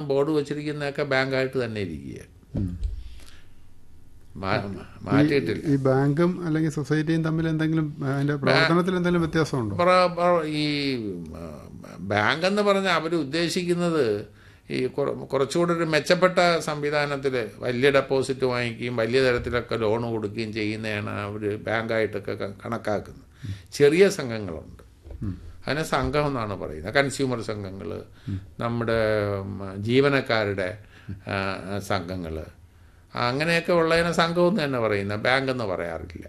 Board വെച്ചിരിക്കുന്നതൊക്കെ ബാങ്കായിട്ട് തന്നെ ഇരിക്കുക മാ- മാറ്റിയിട്ടില്ല ഈ ബാങ്കും അല്ലെങ്കിൽ സൊസൈറ്റിയും തമ്മിൽ എന്തെങ്കിലും അതിന്റെ പ്രവർത്തനത്തിൽ എന്തെങ്കിലും വ്യത്യാസമുണ്ടോ പ്ര- പ്ര- ഈ ആ, ബാങ്ക് എന്ന് പറഞ്ഞാൽ അവർ ഉദ്ദേശിക്കുന്നത് ഈ കുറ- കുറച്ചുകൂടെ ഒരു മെച്ചപ്പെട്ട സംവിധാനത്തിൽ വലിയ ഡെപ്പോസിറ്റ് വാങ്ങിക്കുകയും വലിയ തരത്തിലൊക്കെ ലോൺ കൊടുക്കുകയും ചെയ്യുന്നതാണ് അവർ ബാങ്കായിട്ടൊക്കെ ക- കണക്കാക്കുന്നത് ചെറിയ സംഘങ്ങളുണ്ട് അതിനെ സംഘം എന്നാണ് പറയുന്നത് കൺസ്യൂമർ സംഘങ്ങൾ നമ്മുടെ ഉം, ജീവനക്കാരുടെ സംഘങ്ങൾ അങ്ങനെയൊക്കെ ഉള്ളതിനെ സംഘം എന്ന് തന്നെ പറയുന്നത് ബാങ്ക് എന്ന് പറയാറില്ല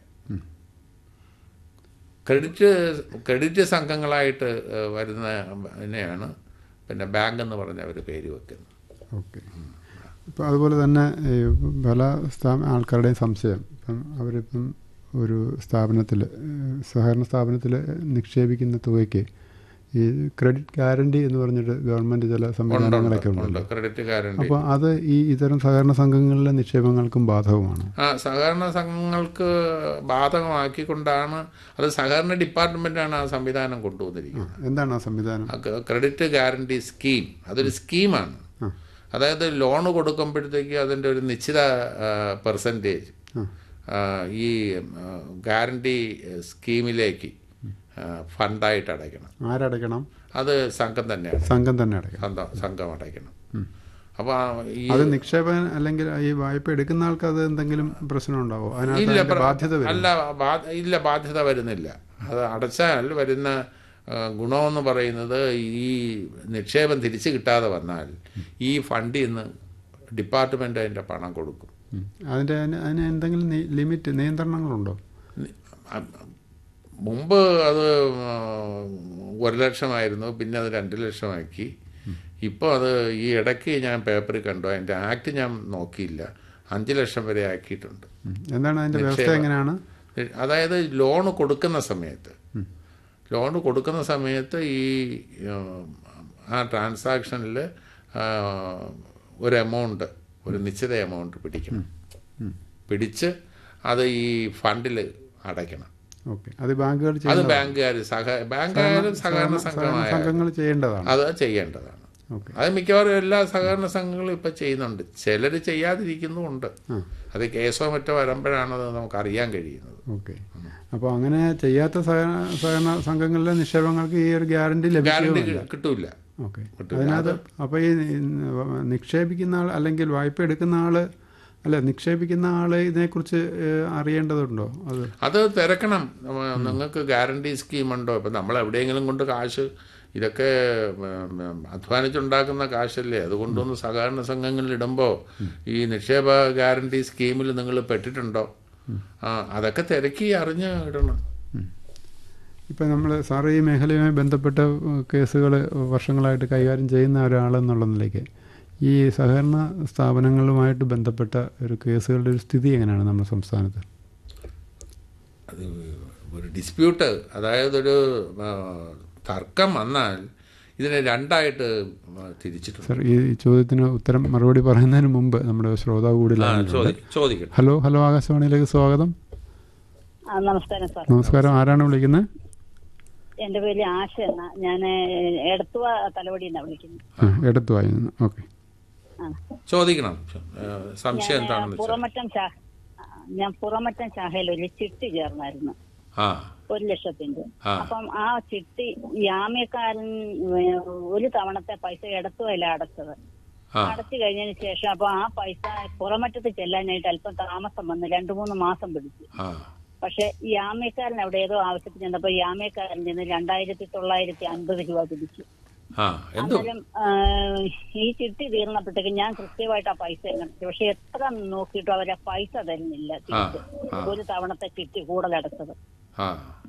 ക്രെഡിറ്റ് ക്രെഡിറ്റ് സംഘങ്ങളായിട്ട് ഏഹ്, വരുന്ന ഇതിനെയാണ് പിന്നെ ബാങ്ക് എന്ന് പറഞ്ഞ അവർ പേര് വെക്കുന്നത് ഓക്കെ ഇപ്പം അതുപോലെ തന്നെ ഈ പല സ്ഥാ ആൾക്കാരുടെയും സംശയം ഇപ്പം അവരിപ്പം ഒരു സ്ഥാപനത്തിൽ സഹകരണ സ്ഥാപനത്തിൽ നിക്ഷേപിക്കുന്ന തുകയ്ക്ക് ഈ ക്രെഡിറ്റ് ഗ്യാരണ്ടി എന്ന് പറഞ്ഞിട്ട് ഗവൺമെൻറ് ചില സംവിധാനങ്ങളൊക്കെ ഉണ്ട് ഉണ്ടല്ലോ ക്രെഡിറ്റ് ഗ്യാരണ്ടി അപ്പോൾ അത് ഈ ഇത്തരം സഹകരണ സംഘങ്ങളിലെ നിക്ഷേപങ്ങൾക്കും ബാധകമാണ് ആ സഹകരണ സംഘങ്ങൾക്ക് ബാധകമാക്കിക്കൊണ്ടാണ് അത് സഹകരണ ഡിപ്പാർട്ട്മെന്റാണ് ആ സംവിധാനം കൊണ്ടുവന്നിരിക്കുന്നത് എന്താണ് ആ സംവിധാനം ആ ക- ക്രെഡിറ്റ് ഗ്യാരണ്ടി സ്കീം അതൊരു സ്കീമാണ് ആ. അതായത് ലോൺ കൊടുക്കുമ്പോഴത്തേക്ക് അതിൻ്റെ ഒരു നിശ്ചിത പെർസെൻറ്റേജ് ഈ ആ, ഗ്യാരണ്ടി സ്കീമിലേക്ക് ആ, ഫണ്ടായിട്ട് അടയ്ക്കണം ആരടയ്ക്കണം അത് സംഘം തന്നെയാണ് സംഘം തന്നെ അടയ്ക്കണം സംഘം സംഘം അടയ്ക്കണം അപ്പോൾ ഈ അത് നിക്ഷേപകൻ അല്ലെങ്കിൽ ഈ വായ്പ എടുക്കുന്ന ആൾക്ക് അത് എന്തെങ്കിലും പ്രശ്നം ഉണ്ടാവോ അതിനകത്ത് ഇല്ല അതിന്റെ പ്ര- ബാധ്യത വരും അല്ല ബാ- ഇല്ല ബാധ്യത വരുന്നില്ല അത് അടച്ചാൽ വരുന്ന ആ, ഗുണമെന്ന് പറയുന്നത് ഈ നിക്ഷേപം തിരിച്ചു കിട്ടാതെ വന്നാൽ ഈ ഫണ്ടിൽ നിന്ന് ഡിപ്പാർട്ട്മെന്റ് അതിന്റെ പണം കൊടുക്കും ഉം. അതിന്റെ അതിന് അതിന് എന്തെങ്കിലും നി- ലിമിറ്റ് നിയന്ത്രണങ്ങളുണ്ടോ നി- ആ- മുമ്പ് അത് ആ, ഒരു ലക്ഷമായിരുന്നു പിന്നെ അത് രണ്ട് ലക്ഷമാക്കി ഇപ്പോൾ അത് ഈ ഇടയ്ക്ക് ഞാൻ പേപ്പറിൽ കണ്ടു അതിൻ്റെ ആക്ട് ഞാൻ നോക്കിയില്ല അഞ്ച് ലക്ഷം വരെ ആക്കിയിട്ടുണ്ട് ഉം. എന്താണ് അതിന്റെ വ്യവസ്ഥ നിക്ഷേപം. എങ്ങനെയാണ് അതായത് ലോൺ കൊടുക്കുന്ന സമയത്ത് ലോൺ കൊടുക്കുന്ന സമയത്ത് ഈ ആ, ആ ട്രാൻസാക്ഷനിൽ ഒരു എമൗണ്ട് ഒരു നിശ്ചിത എമൗണ്ട് പിടിക്കണം പിടിച്ച് അത് ഈ ഫണ്ടിൽ അടയ്ക്കണം ഓക്കെ അത് ബാങ്കുകൾ അത് ചെയ്യുന്ന ബാങ്കുകാർ സഹ ബാങ്കായാലും സഹകരണ സംഘമായ സംഘങ്ങൾ ചെയ്യേണ്ടതാണ് അത് ചെയ്യേണ്ടതാണ് ഓക്കെ അത് മിക്കവാറും എല്ലാ സഹകരണ സംഘങ്ങളും ഇപ്പം ചെയ്യുന്നുണ്ട് ചിലർ ചെയ്യാതിരിക്കുന്നുമുണ്ട് അത് കേസോ മറ്റോ വരുമ്പോഴാണ് അത് നമുക്ക് അറിയാൻ കഴിയുന്നത് ഓക്കെ അപ്പോൾ അങ്ങനെ ചെയ്യാത്ത സഹകരണ സഹകരണ സംഘങ്ങളിലെ നിക്ഷേപങ്ങൾക്ക് ഈ ഒരു ഗ്യാരണ്ടി ഗ്യാരണ്ടി ലഭിക്കുമില്ല കിട്ടൂല ഓക്കെ കിട്ടൂല. അതിനകത്ത് അപ്പോൾ ഈ നിക്ഷേപിക്കുന്ന ആൾ അല്ലെങ്കിൽ വായ്പ എടുക്കുന്ന ആള് അല്ല നിക്ഷേപിക്കുന്ന ആള് ഇതിനെക്കുറിച്ച് ഏഹ്, അറിയേണ്ടതുണ്ടോ അത് അത് തിരക്കണം നമ്മ- നിങ്ങൾക്ക് ഗ്യാരണ്ടി സ്കീമുണ്ടോ ഇപ്പം നമ്മൾ എവിടെയെങ്കിലും കൊണ്ട് കാശ് ഇതൊക്കെ ഉം, ഉം, അധ്വാനിച്ചുണ്ടാക്കുന്ന കാശല്ലേ അതുകൊണ്ടൊന്ന് സഹകരണ സംഘങ്ങളിൽ ഇടുമ്പോൾ ഈ നിക്ഷേപ ഗ്യാരണ്ടി സ്കീമിൽ നിങ്ങൾ പെട്ടിട്ടുണ്ടോ ആ അതൊക്കെ തിരക്കി അറിഞ്ഞ് ഇടണം ഇപ്പം നമ്മൾ സാറ് ഈ മേഖലയുമായി ബന്ധപ്പെട്ട കേസുകൾ വർഷങ്ങളായിട്ട് കൈകാര്യം ചെയ്യുന്ന ഒരാളെന്നുള്ള നിലയ്ക്ക് ഈ സഹകരണ സ്ഥാപനങ്ങളുമായിട്ട് ബന്ധപ്പെട്ട ഒരു കേസുകളുടെ ഒരു സ്ഥിതി എങ്ങനെയാണ് നമ്മുടെ സംസ്ഥാനത്ത് അത് ഒരു ഡിസ്പ്യൂട്ട് അതായത് ഒരു ആ, തർക്കം വന്നാൽ ഇതിനെ രണ്ടായിട്ട് തിരിച്ചിട്ടുണ്ട് സർ ഈ ചോദ്യത്തിന് ഉത്തരം മറുപടി പറയുന്നതിന് മുമ്പ് നമ്മുടെ ശ്രോതാവ് കൂടി ആ, ലൈനിലുണ്ട്. ചോദി ചോദിക്കട്ടെ ഹലോ ഹലോ ആകാശവാണിയിലേക്ക് സ്വാഗതം ആ, നമസ്കാരം സാർ നമസ്കാരം ആരാണ് വിളിക്കുന്നത് എന്റെ പേര് ആശ എന്ന ഞാൻ എടത്തുവ തലവടി എന്നാ വിളിക്കുന്നത് ആ എടുത്തു വായി ഓക്കെ ആ. ചോദിക്കണം ഏ, സംശയം എന്താണെന്ന് വെച്ചാൽ പുറമറ്റം ശാഖ ആ, ഞാൻ പുറമറ്റം ശാഖയിൽ ഒരു ചിട്ടി ചേർന്നായിരുന്നു ആ ഒരു ലക്ഷത്തിന്റെ ആ. അപ്പം ആ ചിട്ടി ജാമ്യക്കാരൻ ഏ, ഒരു തവണത്തെ പൈസ എടത്തുവല്ല അടച്ചത് ആ അടച്ചു കഴിഞ്ഞതിന് ശേഷം അപ്പൊ ആ പൈസ പുറമറ്റത്ത് ചെല്ലാനായിട്ട് അല്പം താമസം വന്ന് രണ്ടു മൂന്ന് മാസം പിടിച്ചു ആ പക്ഷെ ഈ ആമ്യക്കാരൻ അവിടെ ഏതോ ആവശ്യത്തിന് ചെന്നപ്പോ ഈ ആമ്യക്കാരൻ നിന്ന് രണ്ടായിരത്തി തൊള്ളായിരത്തി അൻപത് രൂപ പിടിച്ചു ആ എന്തോ അന്നേരം ആ, ഈ ചിട്ടി തീർന്നപ്പോഴത്തേക്ക് ഞാൻ കൃത്യമായിട്ട് ആ പൈസ കണ്ടു പക്ഷെ എത്ര നോക്കിയിട്ടും അവരെ പൈസ തരുന്നില്ല തിരിച്ച്. ആ, ആ. ഒരു തവണത്തെ ചിട്ടി കൂടുതലടച്ചത് ആ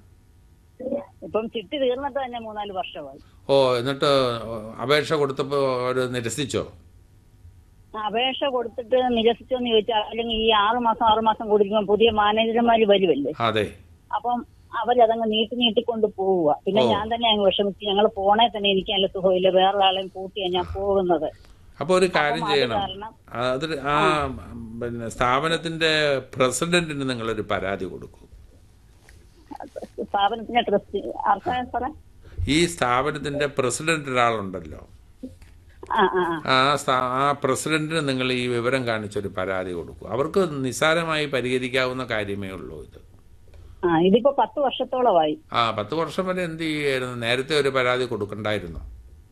ഇപ്പം ചിട്ടി തീർന്നിട്ട് തന്നെ മൂന്നാല് വർഷമായി ഓ എന്നിട്ട് അപേക്ഷ കൊടുത്തപ്പോൾ അവർ നിരസിച്ചോ അപേക്ഷ കൊടുത്തിട്ട് നിരസിച്ചോന്ന് ചോദിച്ചാൽ അല്ലെങ്കിൽ ഈ ആറ് മാസം ആറ് മാസം കൂടിയിരിക്കുമ്പോൾ പുതിയ മാനേജർമാര് വരുമല്ലേ അതെ അപ്പം അവരതങ്ങ് നീട്ടി നീട്ടിക്കൊണ്ട് പോവുക പിന്നെ ഓ. ഞാൻ തന്നെ അങ്ങ് വിഷമിച്ച് ഞങ്ങൾ പോണേ തന്നെ എനിക്ക് നല്ല സുഖമില്ല വേറെ ആളെയും കൂട്ടിയാണ് ഞാൻ പോകുന്നത് അപ്പോൾ ഒരു കാര്യം അപ്പം അത് ചെയ്യണം കാരണം അത് ആ പിന്നെ സ്ഥാപനത്തിന്റെ പ്രസിഡന്റിന് നിങ്ങളൊരു പരാതി കൊടുക്കൂ സ്ഥാപനത്തിന്റെ ട്രസ്റ്റ് ആർക്കാണ് സാറേ ഈ സ്ഥാപനത്തിന്റെ പ്രസിഡന്റ് ഒരാളുണ്ടല്ലോ ആ ആ ആ ആ സ്ഥാ- ആ പ്രസിഡന്റിന് നിങ്ങൾ ഈ വിവരം കാണിച്ചൊരു പരാതി കൊടുക്കും അവർക്ക് നിസ്സാരമായി പരിഹരിക്കാവുന്ന കാര്യമേ ഉള്ളൂ ഇത് ആ ഇതിപ്പോ പത്ത് വർഷത്തോളമായി ആ പത്ത് വർഷം വരെ എന്ത് ചെയ്യായിരുന്നു നേരത്തെ ഒരു പരാതി കൊടുക്കണ്ടായിരുന്നു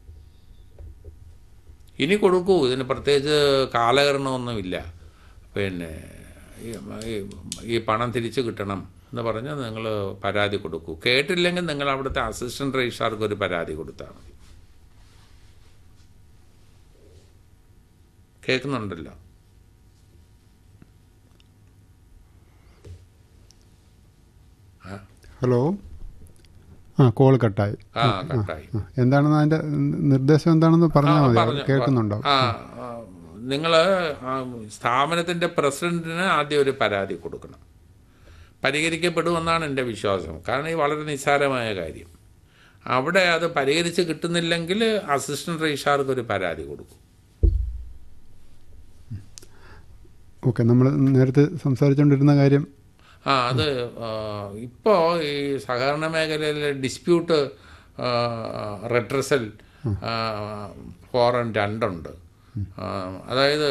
ഇനി കൊടുക്കൂ ഇതിന് പ്രത്യേകിച്ച് കാലകരണമൊന്നുമില്ല പിന്നെ ഈ- ഈ- ഈ പണം തിരിച്ചു കിട്ടണം എന്ന് പറഞ്ഞ് നിങ്ങൾ പരാതി കൊടുക്കൂ കേട്ടില്ലെങ്കിൽ നിങ്ങൾ അവിടുത്തെ അസിസ്റ്റന്റ് രജിസ്ട്രാർക്ക് ഒരു പരാതി കൊടുത്താൽ മതി കേൾക്കുന്നുണ്ടല്ലോ ഹലോ ആ കോൾ കട്ടായി ആ കട്ടായി ആ, എന്താണെന്ന് അതിന്റെ നിർദ്ദേശം എന്താണെന്ന് പറഞ്ഞാൽ മതി പറഞ്ഞു. കേൾക്കുന്നുണ്ടോ ആ നിങ്ങൾ സ്ഥാപനത്തിന്റെ പ്രസിഡന്റിന് ആദ്യം ഒരു പരാതി കൊടുക്കണം പരിഹരിക്കപ്പെടുമെന്നാണ് എൻ്റെ വിശ്വാസം കാരണം ഈ വളരെ നിസ്സാരമായ കാര്യം അവിടെ അത് പരിഹരിച്ച് കിട്ടുന്നില്ലെങ്കിൽ അസിസ്റ്റന്റ് രജിസ്ട്രാർക്ക് ഒരു പരാതി കൊടുക്കും ഓക്കെ നമ്മൾ നേരത്തെ സംസാരിച്ചുകൊണ്ടിരുന്ന കാര്യം ആ അത് ഇപ്പോൾ ഈ സഹകരണ മേഖലയിലെ ഡിസ്പ്യൂട്ട് റെഡ്രസൽ ഫോറം രണ്ടുണ്ട് ആ, അതായത്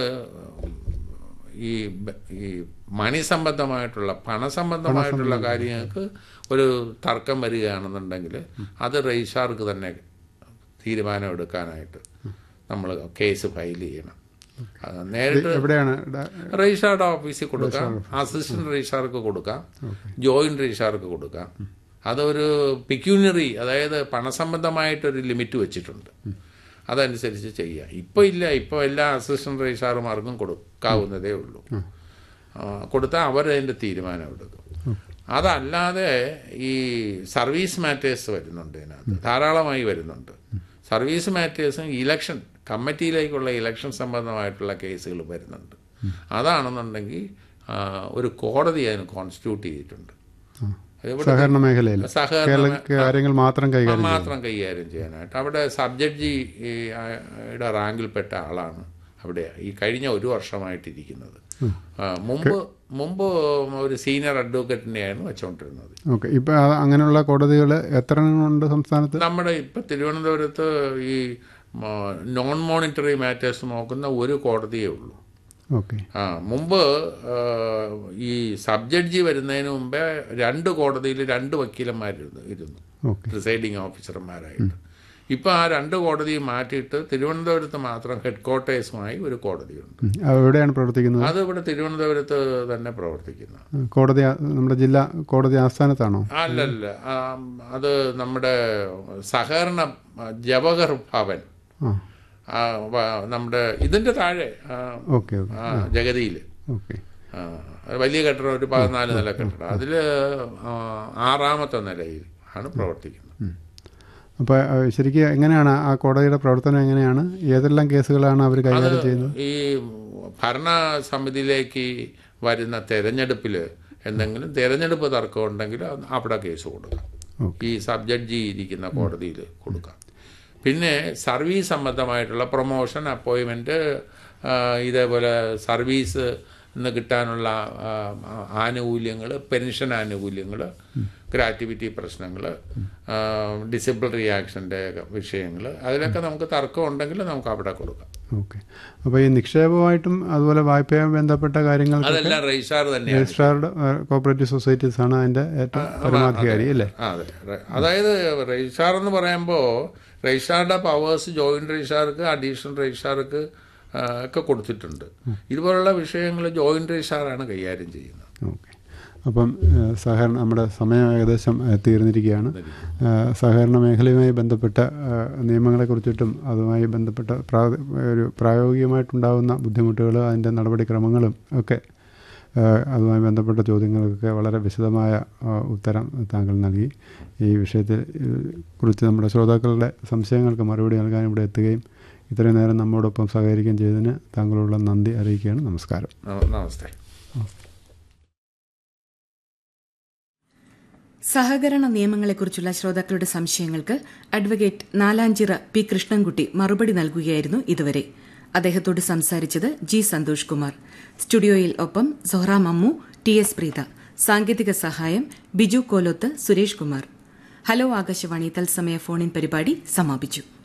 ഈ ബ- ഈ മണി സംബന്ധമായിട്ടുള്ള പണസംബന്ധമായിട്ടുള്ള കാര്യങ്ങൾക്ക് ഒരു തർക്കം വരികയാണെന്നുണ്ടെങ്കിൽ അത് രജിസ്ട്രാർക്ക് തന്നെ തീരുമാനം എടുക്കാനായിട്ട് നമ്മൾ കേസ് ഫയൽ ചെയ്യണം അത് നേരിട്ട് എവിടെയാണ് ഡ- രജിസ്ട്രാർഡ് ഓഫീസിൽ കൊടുക്കാം അസിസ്റ്റന്റ് രജിസ്ട്രാർക്ക് കൊടുക്കാം ജോയിന്റ് രജിസ്ട്രാർക്ക് കൊടുക്കാം അതൊരു പിക്യൂണറി അതായത് പണസംബന്ധമായിട്ടൊരു ലിമിറ്റ് വെച്ചിട്ടുണ്ട് അതനുസരിച്ച് ചെയ്യാം ഇപ്പൊ ഇല്ല ഇപ്പൊ എല്ലാ അസിസ്റ്റന്റ് രജിസ്ട്രാർമാർക്കും കൊടുക്കാവുന്നതേ ഉള്ളൂ ആ, കൊടുത്താൽ അവരതിന്റെ തീരുമാനം എടുക്കും അതല്ലാതെ ഈ സർവീസ് മാറ്റേഴ്സ് വരുന്നുണ്ട് ഇതിനകത്ത് ധാരാളമായി വരുന്നുണ്ട് സർവീസ് മാറ്റേഴ്സും ഇലക്ഷൻ കമ്മിറ്റിയിലേക്കുള്ള ഇലക്ഷൻ സംബന്ധമായിട്ടുള്ള കേസുകൾ വരുന്നുണ്ട് അതാണെന്നുണ്ടെങ്കിൽ ആ, ഒരു കോടതി അതിന് കോൺസ്റ്റിറ്റ്യൂട്ട് ചെയ്തിട്ടുണ്ട് ഇവിടെ സഹകരണ മേഖലയിൽ സഹകരണ കേരള കാര്യങ്ങൾ മാത്രം കൈകാര്യം മാത്രം കൈകാര്യം ചെയ്യാനായിട്ട് അവിടെ സബ്ജഡ്ജി ഈ, ആ, യുടെ റാങ്കിൽപ്പെട്ട ആളാണ് അവിടെ ഈ കഴിഞ്ഞ ഒരു വർഷമായിട്ടിരിക്കുന്നത് ആ, മുമ്പ് മുമ്പ് ഒരു സീനിയർ അഡ്വക്കേറ്റിനെയായിരുന്നു വെച്ചുകൊണ്ടിരുന്നത് ഓക്കെ ഇപ്പൊ ആ- അങ്ങനെയുള്ള കോടതികൾ എത്ര എണ്ണം ഉണ്ട് സംസ്ഥാനത്ത് നമ്മുടെ ഇപ്പൊ തിരുവനന്തപുരത്ത് ഈ നോൺ മോണിറ്ററി മാറ്റേഴ്സ് നോക്കുന്ന ഒരു കോടതിയേ ഉള്ളൂ ഓക്കെ ആ മുമ്പ് ആ, ഈ സബ്ജഡ്ജി വരുന്നതിന് മുമ്പേ രണ്ട് കോടതിയിൽ രണ്ട് വക്കീലന്മാരിരുന്നു ഇരുന്നു ഓക്കെ പ്രിസൈഡിങ് ഓഫീസർമാരായിട്ട് ഇപ്പൊ ആ രണ്ട് കോടതിയും മാറ്റിയിട്ട് തിരുവനന്തപുരത്ത് മാത്രം ഹെഡ് ക്വാർട്ടേഴ്സുമായി ഒരു കോടതിയുണ്ട് ഉം. അത് എവിടെയാണ് പ്രവർത്തിക്കുന്നത് അത് ഇവിടെ തിരുവനന്തപുരത്ത് തന്നെ പ്രവർത്തിക്കുന്ന കോടതി ആ- നമ്മുടെ ജില്ലാ കോടതി ആസ്ഥാനത്താണോ അല്ലല്ല ആ, അത് നമ്മുടെ സഹകരണ ആ, ജവഹർ ഭവൻ ആ ആ, വ- നമ്മുടെ ഇതിന്റെ താഴെ ആ, ഓക്കെ ഓക്കെ ആ, ജഗതിയില് ഓക്കെ ആ, അത് വലിയ കെട്ടിടം ഒരു പതിനാല് നില കെട്ടിടം അതില് ആ, ആറാമത്തെ നിലയിൽ ആണ് പ്രവർത്തിക്കുന്നത് അപ്പോൾ ശരിക്കും എങ്ങനെയാണ് ആ കോടതിയുടെ പ്രവർത്തനം എങ്ങനെയാണ് ഏതെല്ലാം കേസുകളാണ് അവർ കൈകാര്യം ചെയ്യുന്നത് ഈ ഭരണ സമിതിയിലേക്ക് വരുന്ന തെരഞ്ഞെടുപ്പിൽ എന്തെങ്കിലും തെരഞ്ഞെടുപ്പ് തർക്കം ഉണ്ടെങ്കിൽ അത് അവിടെ കേസ് കൊടുക്കാം ഈ സബ് ജഡ്ജി ഇരിക്കുന്ന കോടതിയിൽ കൊടുക്കാം പിന്നെ സർവീസ് സംബന്ധമായിട്ടുള്ള പ്രൊമോഷൻ അപ്പോയിൻമെൻറ്റ് ഇതേപോലെ സർവീസ് നിന്ന് കിട്ടാനുള്ള ആനുകൂല്യങ്ങൾ പെൻഷൻ ആനുകൂല്യങ്ങൾ ഗ്രാറ്റുവിറ്റി പ്രശ്നങ്ങൾ ഡിസിപ്ലിനറി ആക്ഷൻ്റെ വിഷയങ്ങൾ അതിലൊക്കെ നമുക്ക് തർക്കം ഉണ്ടെങ്കിൽ നമുക്ക് അവിടെ കൊടുക്കാം ഓക്കെ അപ്പോൾ ഈ നിക്ഷേപമായിട്ടും അതുപോലെ വായ്പയുമായി ബന്ധപ്പെട്ട കാര്യങ്ങൾ അതെല്ലാം രജിസ്ട്രാർ തന്നെയാണ് രജിസ്ട്രാർഡ് കോപ്പറേറ്റീവ് സൊസൈറ്റീസ് ആണ് അതിന്റെ ഏറ്റവും പരമാധികാരി അല്ലേ ആ, അതെ റെ- അതായത് രജിസ്ട്രാർ എന്ന് പറയുമ്പോൾ രജിസ്ട്രാറുടെ പവേഴ്സ് ജോയിന്റ് രജിസ്ട്രാർക്ക് അഡീഷണൽ രജിസ്ട്രാർക്ക് ആ, ഒക്കെ കൊടുത്തിട്ടുണ്ട് ഇതുപോലുള്ള വിഷയങ്ങൾ ജോയിന്റ് രജിസ്ട്രാറാണ് കൈകാര്യം ചെയ്യുന്നത് ഓക്കെ അപ്പം ഏഹ്, സഹകരണ നമ്മുടെ സമയം ഏകദേശം ഏഹ്, തീർന്നിരിക്കുകയാണ് ഏഹ്, സഹകരണ മേഖലയുമായി ബന്ധപ്പെട്ട ഏഹ്, നിയമങ്ങളെക്കുറിച്ചിട്ടും അതുമായി ബന്ധപ്പെട്ട പ്രാ- ഒരു പ്രായോഗികമായിട്ടുണ്ടാകുന്ന ബുദ്ധിമുട്ടുകൾ അതിൻ്റെ നടപടിക്രമങ്ങളും ഒക്കെ ഏഹ്, അതുമായി ബന്ധപ്പെട്ട ചോദ്യങ്ങൾക്കൊക്കെ വളരെ വിശദമായ ഏഹ്, ഉത്തരം താങ്കൾ നൽകി ഈ വിഷയത്തെ ഏഹ്, കുറിച്ച് നമ്മുടെ ശ്രോതാക്കളുടെ സംശയങ്ങൾക്ക് മറുപടി നൽകാൻ ഇവിടെ എത്തുകയും ഇത്രയും നേരം നമ്മോടൊപ്പം സഹകരിക്കുകയും ചെയ്തതിന് താങ്കളുള്ള നന്ദി അറിയിക്കുകയാണ് നമസ്കാരം ന- നമസ്തേ സഹകരണ നിയമങ്ങളെക്കുറിച്ചുള്ള ശ്രോതാക്കളുടെ സംശയങ്ങൾക്ക് അഡ്വക്കേറ്റ് നാലാഞ്ചിറ പി കൃഷ്ണൻകുട്ടി മറുപടി നൽകുകയായിരുന്നു ഇതുവരെ അദ്ദേഹത്തോട് സംസാരിച്ചത് ജി സന്തോഷ് കുമാർ സ്റ്റുഡിയോയിൽ ഒപ്പം സൊഹ്റ മമ്മു ടി എസ് പ്രീത സാങ്കേതിക സഹായം ബിജു കോലോത്ത് സുരേഷ് കുമാർ ഹലോ ആകാശവാണി തത്സമയ ഫോണിൻ പരിപാടി സമാപിച്ചു